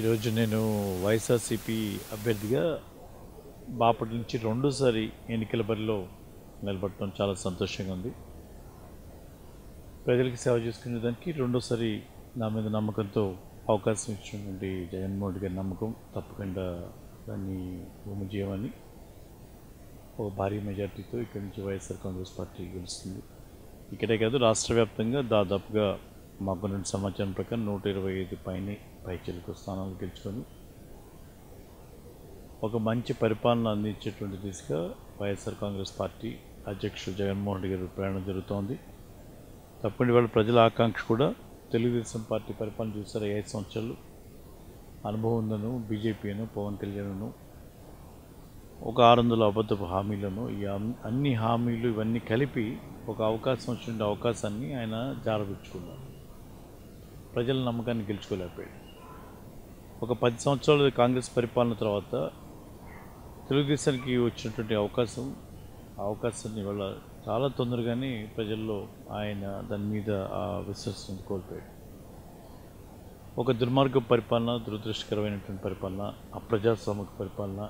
ఈరోజు నేను వైఎస్ఆర్సీపీ అభ్యర్థిగా బాపట్ల నుంచి రెండోసారి ఎన్నికల బరిలో నిలబడటం చాలా సంతోషంగా ఉంది ప్రజలకి సేవ చేసుకునే దానికి రెండోసారి నా మీద నమ్మకంతో అవకాశం ఇచ్చినటువంటి జగన్మోహన్ రెడ్డి గారి నమ్మకం తప్పకుండా దాన్ని భూమి చేయమని ఒక భారీ మెజార్టీతో ఇక్కడి నుంచి వైఎస్ఆర్ కాంగ్రెస్ పార్టీ గెలుస్తుంది ఇక్కడే కాదు రాష్ట్ర వ్యాప్తంగా దాదాపుగా మాకున్న సమాచారం ప్రకారం నూట ఇరవై ఐదు పైనే పైచలకు స్థానాలు గెలుచుకొని ఒక మంచి పరిపాలన అందించేటువంటి దిశగా వైఎస్ఆర్ కాంగ్రెస్ పార్టీ అధ్యక్షుడు జగన్మోహన్ రెడ్డి గారి ప్రయాణం జరుగుతోంది తప్పకుండా వాళ్ళ ప్రజల ఆకాంక్ష కూడా తెలుగుదేశం పార్టీ పరిపాలన చూసారు ఐదు సంవత్సరాలు అనుభవం ఉందను బీజేపీను పవన్ కళ్యాణ్ను ఒక ఆరు వందల అబద్ధపు హామీలను ఈ అన్- అన్ని హామీలు ఇవన్నీ కలిపి ఒక అవకాశం వచ్చిన అవకాశాన్ని ఆయన జారవించుకున్నారు ప్రజల నమ్మకాన్ని గెలుచుకోలేకపోయాడు ఒక పది సంవత్సరాలు కాంగ్రెస్ పరిపాలన తర్వాత తెలుగుదేశానికి వచ్చినటువంటి అవకాశం ఆ అవకాశాన్ని ఇవాళ చాలా తొందరగానే ప్రజల్లో ఆయన దాని మీద ఆ విశ్వాసం కోల్పోయాడు ఒక దుర్మార్గ పరిపాలన దురదృష్టకరమైనటువంటి పరిపాలన అప్రజాస్వామిక పరిపాలన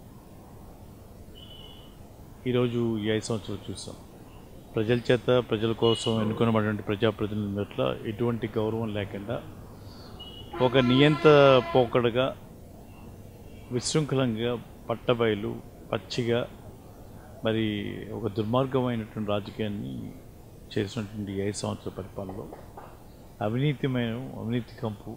ఈరోజు ఈ ఐదు సంవత్సరాలు చూసాం ప్రజల చేత ప్రజల కోసం ఎన్నుకున్నటువంటి ప్రజాప్రతినిధుల పట్ల ఎటువంటి గౌరవం లేకుండా ఒక నియంత పోకడగా విశృంఖలంగా పట్టబయలు పచ్చిగా మరి ఒక దుర్మార్గమైనటువంటి రాజకీయాన్ని చేసినటువంటి ఈ ఐదు సంవత్సరాల పరిపాలనలో అవినీతిమైన అవినీతి కంపు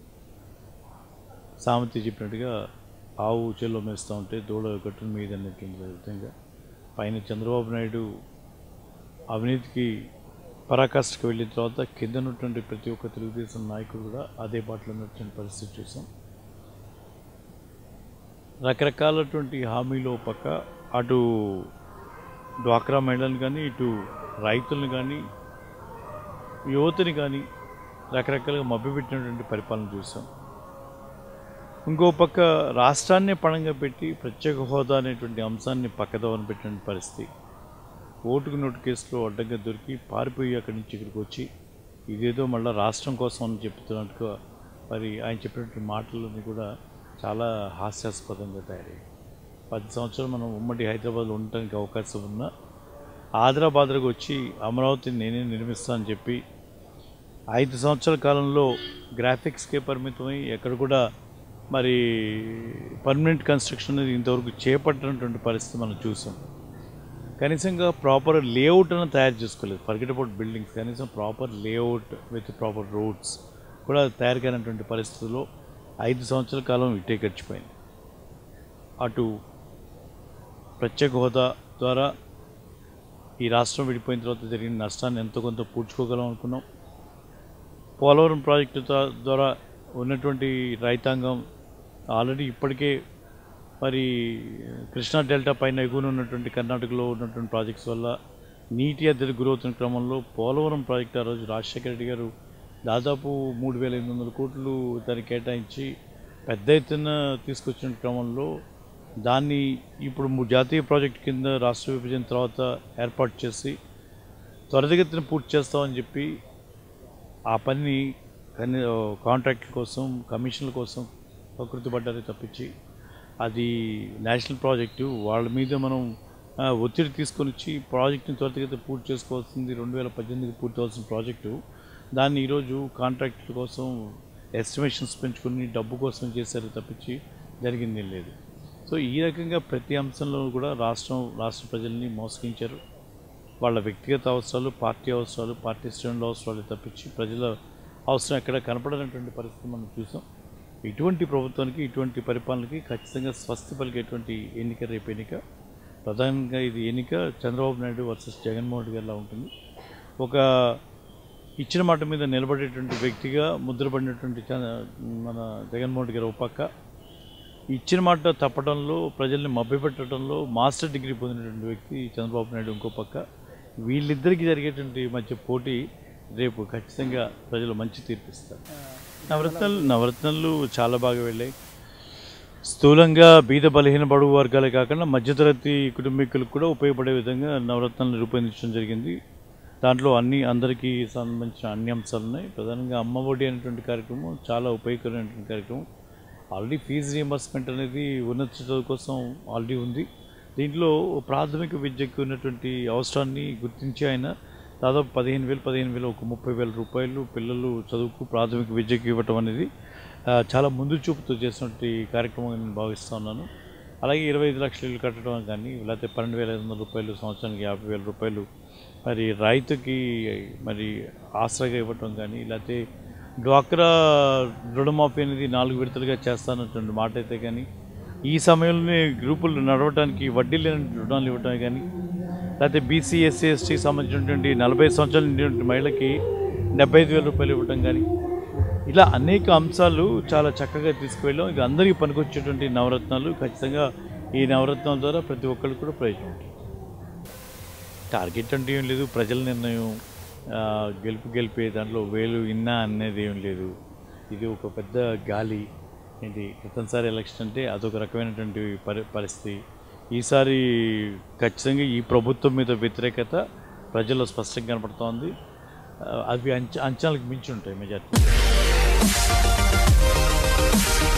సామెత చెప్పినట్టుగా ఆవు చెల్లో మేస్తూ ఉంటే దూడ గట్టున మీద అన్నటువంటి విధంగా పైన చంద్రబాబు నాయుడు అవినీతికి పరాకాష్ఠకి వెళ్ళిన తర్వాత కింద ఉన్నటువంటి ప్రతి ఒక్క తెలుగుదేశం నాయకుడు కూడా అదే బాటలో ఉన్నటువంటి పరిస్థితి చూసాం రకరకాలటువంటి హామీలు ఓ పక్క అటు డ్వాక్రా మహిళలను కానీ ఇటు రైతులను కానీ యువతని కానీ రకరకాలుగా మభ్యపెట్టినటువంటి పరిపాలన చూసాం ఇంకో పక్క రాష్ట్రాన్నే పణంగా పెట్టి ప్రత్యేక హోదా అనేటువంటి అంశాన్ని పక్కదోవన పెట్టిన పరిస్థితి ఓటుకు నోటు కేసులో అడ్డంగా దొరికి పారిపోయి అక్కడి నుంచి ఇక్కడికి వచ్చి ఇదేదో మళ్ళీ రాష్ట్రం కోసం అని చెప్తున్నట్టుగా మరి ఆయన చెప్పినటువంటి మాటలన్నీ కూడా చాలా హాస్యాస్పదంగా తయారయ్యాయి పది సంవత్సరాలు మనం ఉమ్మడి హైదరాబాద్లో ఉండటానికి అవకాశం ఉన్నా ఆదరాబాద్రకు వచ్చి అమరావతిని నేనే నిర్మిస్తానని చెప్పి ఐదు సంవత్సరాల కాలంలో గ్రాఫిక్స్కే పరిమితమై ఎక్కడ కూడా మరి పర్మనెంట్ కన్స్ట్రక్షన్ అనేది ఇంతవరకు చేపట్టినటువంటి పరిస్థితి మనం చూసాం కనీసంగా ప్రాపర్ లేఅవుట్ అని తయారు చేసుకోలేదు ఫర్గెట్ అబౌట్ బిల్డింగ్స్ కనీసం proper layout with proper roads కూడా తయారు కానటువంటి పరిస్థితుల్లో ఐదు సంవత్సరాల కాలం ఇట్టే గడిచిపోయింది అటు ప్రత్యేక హోదా ద్వారా ఈ రాష్ట్రం విడిపోయిన తర్వాత జరిగిన నష్టాన్ని ఎంతో కొంత పూడ్చుకోగలం అనుకున్నాం పోలవరం ప్రాజెక్టు తా- ద్వారా ఉన్నటువంటి రైతాంగం ఆల్రెడీ ఇప్పటికే మరి కృష్ణా డెల్టా పైన ఎగువన ఉన్నటువంటి కర్ణాటకలో ఉన్నటువంటి ప్రాజెక్ట్స్ వల్ల నీటి అద్దెలు గురవుతున్న క్రమంలో పోలవరం ప్రాజెక్ట్ ఆ రోజు రాజశేఖర రెడ్డి గారు దాదాపు మూడు వేల ఎనిమిది వందల కోట్లు దానికి కేటాయించి పెద్ద ఎత్తున తీసుకొచ్చిన క్రమంలో దాన్ని ఇప్పుడు ము- జాతీయ ప్రాజెక్ట్ కింద రాష్ట్ర విభజన తర్వాత ఏర్పాటు చేసి త్వరితగతిన పూర్తి చేస్తామని చెప్పి ఆ పని కని కాంట్రాక్ట్ల కోసం కమిషన్ల కోసం ప్రకృతి పడ్డారే తప్పించి అది నేషనల్ ప్రాజెక్టు వాళ్ళ మీద మనం ఆ, ఒత్తిడి తీసుకొని వచ్చి ప్రాజెక్ట్ని త్వరితగతిన పూర్తి చేసుకోవాల్సింది రెండు వేల పద్దెనిమిదికి పూర్తి అవ్వాల్సిన ప్రాజెక్టు దాన్ని ఈరోజు కాంట్రాక్ట్ల కోసం ఎస్టిమేషన్స్ పెంచుకుని డబ్బు కోసం చేశారు తప్పించి జరిగింది లేదు సో ఈ రకంగా ప్రతి అంశంలో కూడా రాష్ట్రం రాష్ట్ర ప్రజల్ని మోసగించారు వాళ్ళ వ్యక్తిగత అవసరాలు పార్టీ అవసరాలు పార్టీ శ్రేణుల అవసరాలు తప్పించి ప్రజల అవసరం ఎక్కడ కనపడనటువంటి పరిస్థితి మనం చూసాం ఇటువంటి ప్రభుత్వానికి ఇటువంటి పరిపాలనకి ఖచ్చితంగా స్వస్తి పలికేటువంటి ఎన్నిక రేపు ఎన్నిక ప్రధానంగా ఇది ఎన్నిక చంద్రబాబు నాయుడు వర్సెస్ జగన్మోహన్ రెడ్డి గారిలా ఉంటుంది ఒక ఇచ్చిన మాట మీద నిలబడేటువంటి వ్యక్తిగా ముద్రపడినటువంటి చ- మన జగన్మోహన్ రెడ్డి గారు ఒక పక్క ఇచ్చిన మాట తప్పడంలో ప్రజల్ని మభ్యపెట్టడంలో మాస్టర్ డిగ్రీ పొందినటువంటి వ్యక్తి చంద్రబాబు నాయుడు ఇంకో పక్క వీళ్ళిద్దరికి జరిగేటువంటి మధ్య పోటీ రేపు ఖచ్చితంగా ప్రజలు మంచి తీర్పిస్తారు నవరత్నాలు నవరత్నాలు చాలా బాగా వెళ్ళాయి స్థూలంగా బీద బలహీన బడుగు వర్గాలే కాకుండా మధ్యతరగతి కుటుంబీకులకు కూడా ఉపయోగపడే విధంగా నవరత్నాలను రూపొందించడం జరిగింది దాంట్లో అన్ని అందరికీ సంబంధించిన అన్ని అంశాలు ఉన్నాయి ప్రధానంగా అమ్మ ఒడి అనేటువంటి కార్యక్రమం చాలా ఉపయోగకరమైనటువంటి కార్యక్రమం ఆల్రెడీ ఫీజు రియంబర్స్మెంట్ అనేది ఉన్నత చదువు కోసం ఆల్రెడీ ఉంది దీంట్లో ప్రాథమిక విద్యకు ఉన్నటువంటి అవసరాన్ని గుర్తించి ఆయన దాదాపు పదిహేను వేలు పదిహేను వేలు ఒక ముప్పై వేల రూపాయలు పిల్లలు చదువుకు ప్రాథమిక విద్యకు ఇవ్వటం అనేది ఆ, చాలా ముందు చూపుతో చేసినటువంటి కార్యక్రమం నేను భావిస్తూ ఉన్నాను అలాగే ఇరవై ఐదు లక్షలు ఇల్లు కట్టడం కానీ లేకపోతే పన్నెండు వేల ఐదు వందల రూపాయలు సంవత్సరానికి యాభై వేల రూపాయలు మరి రైతుకి మరి ఆసరాగా ఇవ్వటం కానీ లేకపోతే డ్వాక్రా రుణమాఫీ అనేది నాలుగు విడతలుగా చేస్తానటువంటి మాట అయితే కానీ ఈ సమయంలోనే గ్రూపులు నడవడానికి వడ్డీ లేని రుణాలు ఇవ్వటం కానీ లేకపోతే బీసీ ఎస్సీ ఎస్టీకి సంబంధించినటువంటి నలభై సంవత్సరాల నిండినటువంటి మహిళకి డెబ్బై ఐదు వేల రూపాయలు ఇవ్వటం కానీ ఇలా అనేక అంశాలు చాలా చక్కగా తీసుకువెళ్ళాం ఇది అందరికీ పనికొచ్చేటువంటి నవరత్నాలు ఖచ్చితంగా ఈ నవరత్నాల ద్వారా ప్రతి ఒక్కరికి కూడా ప్రయోజనం ఉంటుంది టార్గెట్ అంటే ఏం లేదు ప్రజల నిర్ణయం ఆ, గెలుపు గెలిపే దాంట్లో వేలు ఇన్నా అనేది ఏం లేదు ఇది ఒక పెద్ద గాలి ఏంటి క్రితంసారి ఎలక్షన్ అంటే అదొక రకమైనటువంటి పరి పరిస్థితి ఈసారి ఖచ్చితంగా ఈ ప్రభుత్వం మీద వ్యతిరేకత ప్రజల్లో స్పష్టంగా కనపడుతోంది ఆ, అవి అంచ అంచనాలకు మించి ఉంటాయి మెజార్టీ